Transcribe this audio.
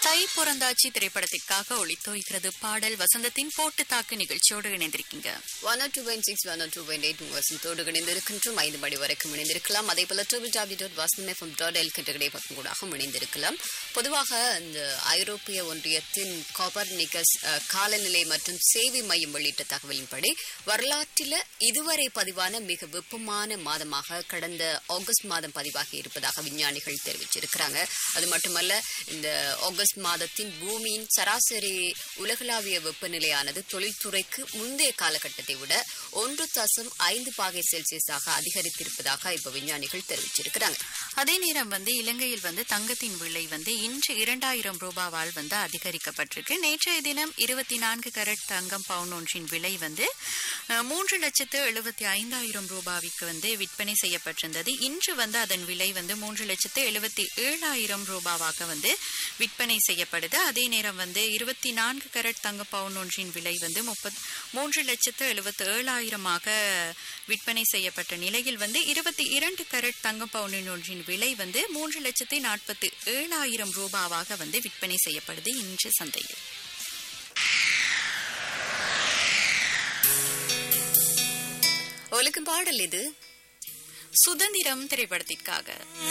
தை பிறந்தாச்சி திரைப்படத்திற்காக ஒளித்தோய்கிறது பாடல் வசந்தத்தின் போட்டு தாக்கு நிகழ்ச்சியோடு இணைந்திருக்கீங்க one two point six one two point eight வசந்தோடு இணைந்திருக்கின்றோம் ஐந்து மணி வரைக்கும் இணைந்திருக்கலாம் அதே போல ட்ரிபிள் டாப்லி டாட் வாசனம் எஃப்எம் டாட் எல் கிட்டகடை பக்கம் கூட இணைந்திருக்கலாம் பொதுவாக இந்த ஐரோப்பிய ஒன்றியத்தின் காபர்னிகஸ் அஹ், காலநிலை மற்றும் சேவை மையம் வெளியிட்ட தகவலின்படி வரலாற்றில் இதுவரை பதிவான மிக வெப்பமான மாதமாக கடந்த ஆகஸ்ட் மாதம் பதிவாகி இருப்பதாக விஞ்ஞானிகள் தெரிவிச்சிருக்கிறாங்க அது மட்டுமல்ல இந்த ஆகஸ்ட் மாதத்தின் பூமியின் சராசரி உலகளாவிய வெப்பநிலையானது தொழில்துறைக்கு முந்தைய காலகட்டத்தை விட ஒன்று தசம் ஐந்து பாகை செல்சியஸாக அதிகரித்திருப்பதாக இப்ப விஞ்ஞானிகள் தெரிவிச்சிருக்கிறாங்க அதே நேரம் வந்து இலங்கையில் வந்து தங்கத்தின் விலை வந்து இன்று இரண்டாயிரம் ரூபாவால் வந்து அதிகரிக்கப்பட்டிருக்கு நேற்றைய தினம் இருபத்தி நான்கு கரட் தங்கம் பவுன் ஒன்றின் விலை வந்து அஹ், மூன்று லட்சத்து எழுபத்தி ஐந்தாயிரம் ரூபாய்க்கு வந்து விற்பனை செய்யப்பட்டிருந்தது இன்று வந்து அதன் விலை வந்து மூன்று லட்சத்து எழுபத்தி ஏழாயிரம் ரூபாவாக வந்து விற்பனை செய்யப்படுது அதே நேரம் வந்து இருபத்தி நான்கு கரட் தங்க பவுன் ஒன்றின் விலை வந்து முப்பத் மூன்று லட்சத்து எழுபத்தி ஏழாயிரமாக விற்பனை செய்யப்பட்ட நிலையில் வந்து இருபத்தி இரண்டு கரட் தங்க பவுனின் ஒன்றின் விலை வந்து மூன்று லட்சத்து நாற்பத்தி ஏழாயிரம் ரூபாவாக வந்து விற்பனை செய்யப்படுது இன்று சந்தையில் ஒழுக்கும் பாடல் இது சுதந்திரம் திரைப்படத்திற்காக